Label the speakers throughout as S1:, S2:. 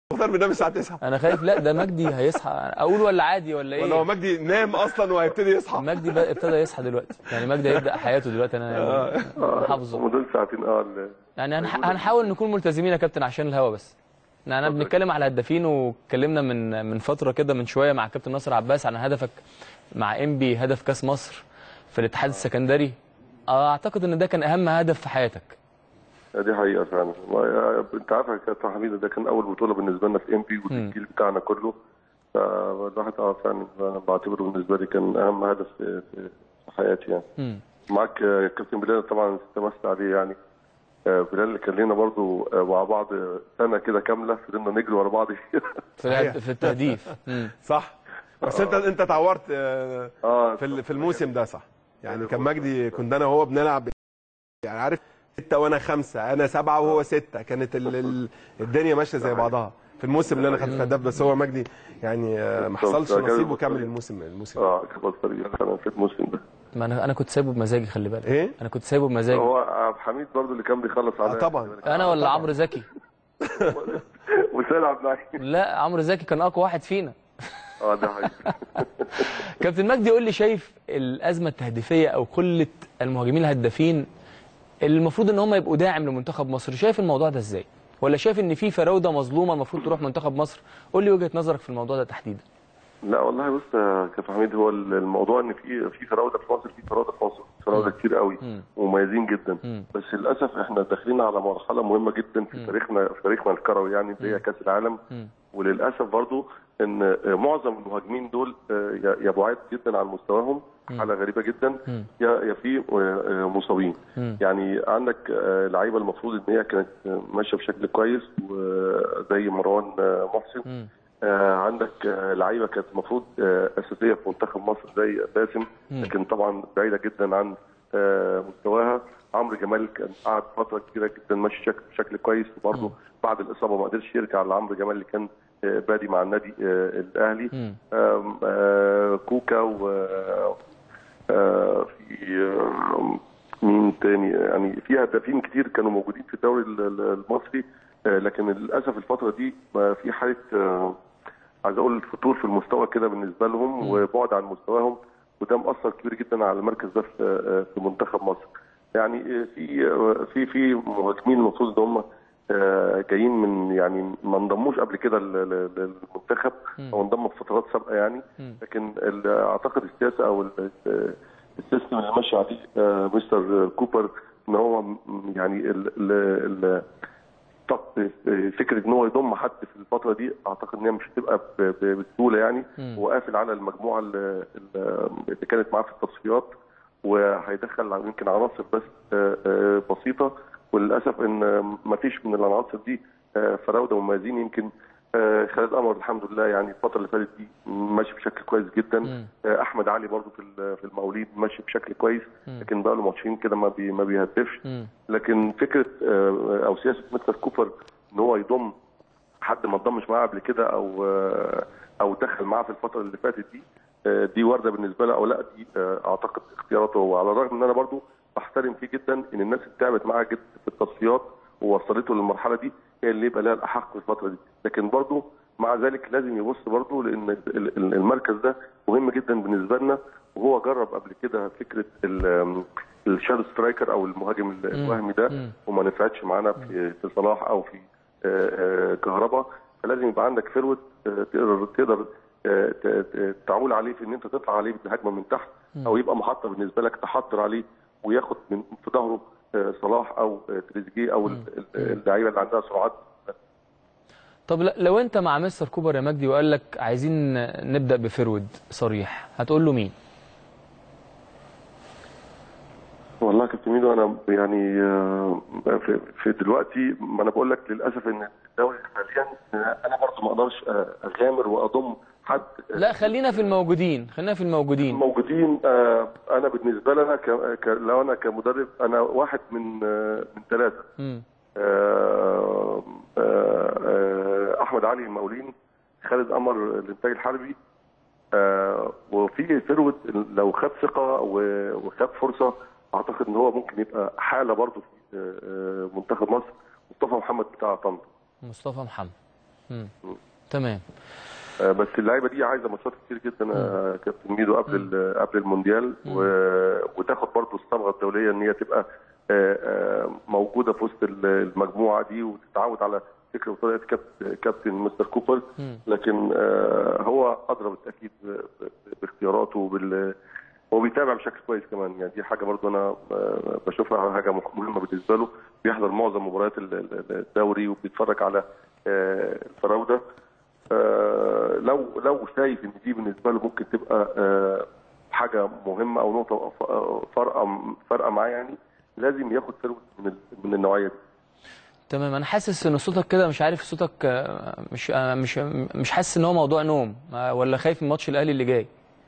S1: مختار بينام الساعه 9
S2: انا خايف لا ده مجدي هيصحى اقول ولا عادي ولا
S1: ولا هو
S2: ايه
S1: مجدي نام اصلا وهيبتدي يصحى
S2: مجدي بقى ابتدى يصحى دلوقتي يعني مجدي هيبدا حياته دلوقتي انا حافظه
S3: هم دول ساعتين اه ال-
S2: يعني هنح- هنحاول نكون ملتزمين يا كابتن عشان الهوا بس يعني انا بنتكلم على الهدافين واتكلمنا من من فتره كده من شويه مع كابتن ناصر عباس عن هدفك مع انبي هدف كاس مصر في الاتحاد السكندري اعتقد ان ده كان اهم هدف في حياتك
S3: دي حقيقه فعلا ما- انت عارف يا كابتن حميد ده كان اول بطوله بالنسبه لنا في ام بي والجيل بتاعنا كله فالواحد اه فعلا أنا بعتبره بالنسبه لي كان اهم هدف في, في في حياتي يعني
S2: مم.
S3: معاك آه، كابتن بلال طبعا استمست عليه يعني آه، بلال اللي كان لنا برضه آه، مع بعض سنه كده كامله فضلنا نجري ورا بعض
S2: في الهد- في التهديف مم.
S1: صح بس انت انت اتعورت آه،
S3: اه
S1: في ال- في الموسم ده صح يعني كان مجدي كنت انا وهو بنلعب يعني عارف ستة وانا خمسة انا سبعة وهو ستة كانت ال ال الدنيا ماشية زي بعضها في الموسم اللي انا خدت فيه هداف بس هو مجدي يعني آه، ما حصلش نصيب وكمل الموسم الموسم
S3: اه كان طريق فعلا في الموسم ده
S2: ما انا انا كنت سايبه بمزاجي خلي بالك
S1: ايه
S2: انا كنت سايبه بمزاجي
S3: هو عبد الحميد برضه اللي كان بيخلص على
S1: آه طبعا
S2: انا ولا عمرو زكي
S3: وسام عبد النعيم
S2: لا عمرو زكي كان اقوى واحد فينا
S3: اه ده حقيقي
S2: كابتن مجدي قول لي شايف الازمه التهديفيه او قله المهاجمين الهدافين اللي المفروض ان هم يبقوا داعم لمنتخب مصر شايف الموضوع ده ازاي ولا شايف ان في فراوده مظلومه المفروض تروح منتخب مصر قول لي وجهه نظرك في الموضوع ده تحديدا
S3: لا والله بص يا كابتن حميد هو الموضوع ان في في فراوده في مصر في فراوده في مصر فراوده كتير قوي ومميزين جدا بس للاسف احنا داخلين على مرحله مهمه جدا في تاريخنا في تاريخنا الكروي يعني اللي هي كاس العالم وللاسف برضو ان معظم المهاجمين دول يا يا بعاد جدا عن مستواهم حاله غريبه جدا يا يا في مصابين يعني عندك لعيبه المفروض ان هي كانت ماشيه بشكل كويس وزي مروان محسن آه عندك آه لعيبه كانت المفروض آه اساسيه في منتخب مصر زي باسم لكن طبعا بعيده جدا عن آه مستواها عمرو جمال كان قعد فتره كبيره جدا ماشي شكل بشكل كويس وبرضه بعد الاصابه ما قدرش يرجع لعمرو جمال اللي كان آه بادي مع النادي آه الاهلي آه آه كوكا و آه في آه مين تاني يعني في هدافين كتير كانوا موجودين في الدوري المصري آه لكن للاسف الفتره دي في حاله آه عايز اقول فتور في المستوى كده بالنسبه لهم وبعد عن مستواهم وده مأثر كبير جدا على المركز ده في في منتخب مصر. يعني في في في مهاجمين المفروض ان هم جايين من يعني ما انضموش قبل كده للمنتخب او انضموا في فترات سابقه يعني لكن اعتقد السياسه او السيستم اللي ماشي عليه مستر كوبر ان هو يعني ال ال فكره ان هو يضم حد في الفتره دي اعتقد ان هي مش هتبقى بسهوله يعني هو قافل على المجموعه اللي, اللي كانت معاه في التصفيات وهيدخل يمكن عناصر بس بسيطه وللاسف ان ما فيش من العناصر دي فراوده مميزين يمكن خالد قمر الحمد لله يعني الفتره اللي فاتت دي ماشي بشكل كويس جدا مم. احمد علي برضو في في الموليد ماشي بشكل كويس مم. لكن بقى له ماتشين كده ما بي ما بيهدفش لكن فكره او سياسه مستر كوبر ان هو يضم حد ما انضمش معاه قبل كده او او دخل معاه في الفتره اللي فاتت دي دي وارده بالنسبه له او لا دي اعتقد اختياراته هو على الرغم ان انا برضو بحترم فيه جدا ان الناس اللي تعبت معاه جدا في التصفيات ووصلته للمرحله دي هي اللي يبقى لها الاحق في الفتره دي لكن برضو مع ذلك لازم يبص برضو لان المركز ده مهم جدا بالنسبه لنا وهو جرب قبل كده فكره الشادو سترايكر او المهاجم الوهمي ده وما نفعتش معانا في في صلاح او في كهربا فلازم يبقى عندك فروت تقدر تقدر تعول عليه في ان انت تطلع عليه بالهجمه من تحت او يبقى محطه بالنسبه لك تحضر عليه وياخد من في ظهره صلاح او تريزيجيه او اللعيبه اللي عندها سرعات
S2: طب لو انت مع مستر كوبر يا مجدي وقال لك عايزين نبدا بفرود صريح هتقول له مين؟
S3: والله يا كابتن ميدو انا يعني في, في دلوقتي ما انا بقول لك للاسف ان الدوري حاليا انا برضه ما اقدرش اغامر واضم حد
S2: لا خلينا في الموجودين خلينا في الموجودين
S3: موجودين انا بالنسبه لي انا ك... لو انا كمدرب انا واحد من من ثلاثه احمد علي المقاولين خالد قمر الانتاج الحربي وفي فروت لو خد ثقه وخد فرصه اعتقد ان هو ممكن يبقى حاله برضه في منتخب مصر مصطفى محمد بتاع طنطا
S2: مصطفى محمد تمام
S3: آه، بس اللعيبه دي عايزه ماتشات كتير جدا آه، كابتن ميدو قبل ال- قبل المونديال و- وتاخد برضو الصبغه الدوليه ان هي تبقى آه، آه، موجوده في وسط ال- المجموعه دي وتتعود على فكره وطريقه كابتن كابتن مستر كوبر لكن آه، هو ادرى بالتاكيد ب- ب- باختياراته وبال هو بيتابع بشكل كويس كمان يعني دي حاجه برضو انا آه، بشوفها حاجه مهمه بالنسبه له بيحضر معظم مباريات ال- ال- الدوري وبيتفرج على آه، الفراوده آه، لو لو شايف ان دي بالنسبه له ممكن تبقى آه، حاجه مهمه او نقطه ف- فارقه فارقه معاه يعني لازم ياخد فيرود من ال- من النوعيه دي
S2: تمام انا حاسس ان صوتك كده مش عارف صوتك آه، مش آه، مش مش حاسس ان هو موضوع نوم آه، ولا خايف من ماتش الاهلي اللي جاي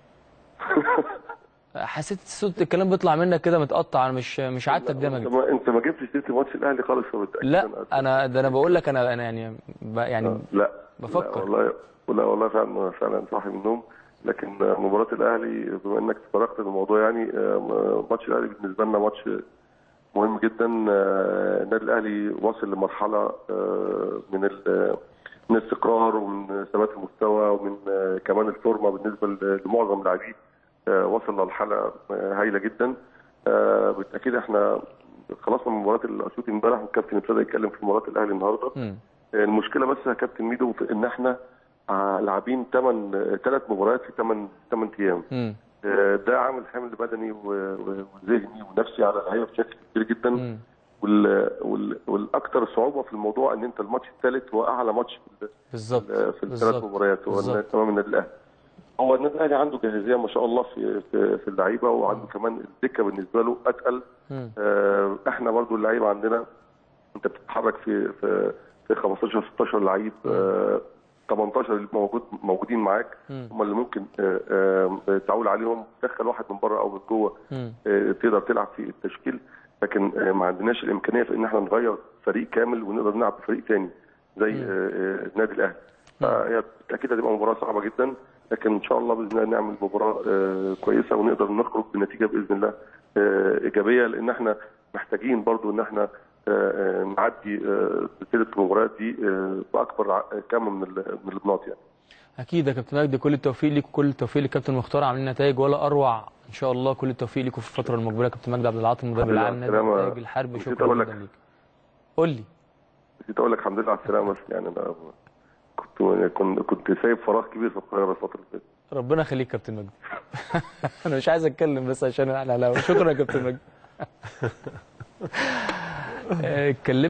S2: حسيت الصوت الكلام بيطلع منك كده متقطع انا مش مش عادتك ده يا
S3: انت
S2: مجدي
S3: ما انت ما جبتش سيره ماتش الاهلي خالص فبالتاكيد
S2: لا
S3: أنا-
S2: انا ده انا بقول لك انا انا يعني ب- يعني
S3: لا
S2: بفكر.
S3: لا والله لا والله فعلا فعلا صاحي من النوم لكن مباراه الاهلي بما انك تطرقت للموضوع يعني آه، ماتش الاهلي بالنسبه لنا ماتش مهم جدا آه، النادي الاهلي واصل لمرحله آه، من ال- من الاستقرار ومن ثبات المستوى ومن آه، كمان الفورمه بالنسبه ل- لمعظم اللاعبين آه، وصل لمرحله آه، هايله جدا آه، بالتاكيد احنا خلصنا من مباراه الاسيوطي امبارح والكابتن ابتدى يتكلم في مباراه الاهلي النهارده
S2: مم.
S3: المشكله بس يا كابتن ميدو في ان احنا آه، لاعبين ثمان ثلاث مباريات في ثمان ثمان ايام
S2: مم.
S3: آه، ده عامل حمل بدني و- و- وذهني ونفسي على اللعيبه بشكل كبير جدا
S2: مم.
S3: وال... وال... والاكثر صعوبه في الموضوع ان انت الماتش الثالث هو اعلى ماتش في, ال-
S2: بالظبط
S3: في الثلاث
S2: بالظبط.
S3: مباريات هو
S2: بالظبط.
S3: امام النادي الاهلي هو النادي الاهلي عنده جاهزيه ما شاء الله في في, في اللعيبه وعنده كمان الدكه بالنسبه له اتقل
S2: مم.
S3: آه، احنا برضو اللعيبه عندنا انت بتتحرك في في في 15 16 لعيب آه، 18 اللي موجود موجودين معاك
S2: مم.
S3: هم اللي ممكن آه، آه، تعول عليهم تدخل واحد من بره او من جوه
S2: مم.
S3: آه، تقدر تلعب في التشكيل لكن آه، ما عندناش الامكانيه في ان احنا نغير فريق كامل ونقدر نلعب بفريق ثاني زي آه، آه، النادي الاهلي فهي اكيد هتبقى مباراه صعبه جدا لكن ان شاء الله باذن الله نعمل مباراه آه، كويسه ونقدر نخرج بنتيجه باذن الله آه، ايجابيه لان احنا محتاجين برضو ان احنا آه، آه، نعدي آه، سلسله المباريات دي آه، باكبر ع- كم من ال- من البناط يعني
S2: اكيد يا كابتن مجدي كل التوفيق ليك وكل التوفيق للكابتن مختار عاملين نتائج ولا اروع ان شاء الله كل التوفيق ليكم في الفتره المقبله كابتن مجدي عبد العاطي المدرب
S3: حبيبي،
S2: العام نادي
S3: سلامة.
S2: الانتاج الحربي
S3: نسيت
S2: شكرا
S3: أقول لك.
S2: جدا ليك قول لي
S3: نسيت اقول لك الحمد لله على السلامه بس يعني انا كنت كنت كنت سايب فراغ كبير في القاهره الفتره اللي فاتت
S2: ربنا يخليك كابتن مجدي انا مش عايز اتكلم بس عشان على الهوا شكرا يا كابتن مجدي آه، اتكلمت